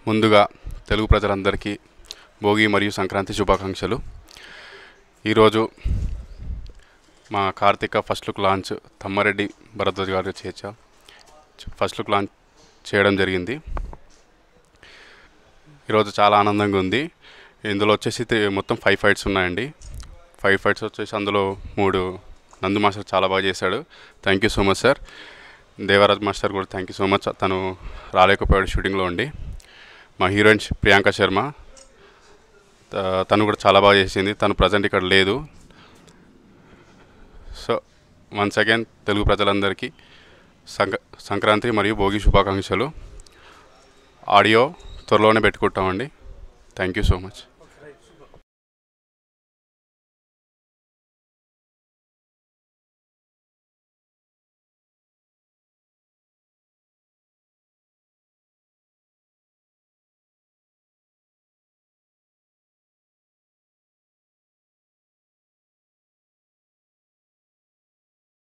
ముందుగా తెలుగు ప్రజలందరికీ భోగి మరియు సంక్రాంతి శుభాకాంక్షలు ఈరోజు మా Karthika first look launch Tammareddy Bharadwaj గారి చేర్చ ఫస్ట్ లుక్ లాంచ్ చేయడం జరిగింది ఈరోజు చాలా ఆనందంగా ఉంది ఇందులో వచ్చేసి తే- మొత్తం ఫైవ్ ఫైట్స్ ఉన్నాయండి ఫైవ్ ఫైట్స్ వచ్చేసి అందులో మూడు నందు మాస్టర్ చాలా బాగా చేశాడు thank you so much sir Devaraj master కూడా థ్యాంక్ యూ సో మచ్ తను రాలేకపోయాడు షూటింగ్లో ఉండి మా హీరోయిన్ ప్రియాంక శర్మ త- తను కూడా చాలా బాగా చేసింది తను ప్రజెంట్ ఇక్కడ లేదు సో వన్స్ అగైన్ తెలుగు ప్రజలందరికీ సంక సంక్రాంతి మరియు భోగి శుభాకాంక్షలు ఆడియో త్వరలోనే పెట్టుకుంటామండి థ్యాంక్ యూ సో మచ్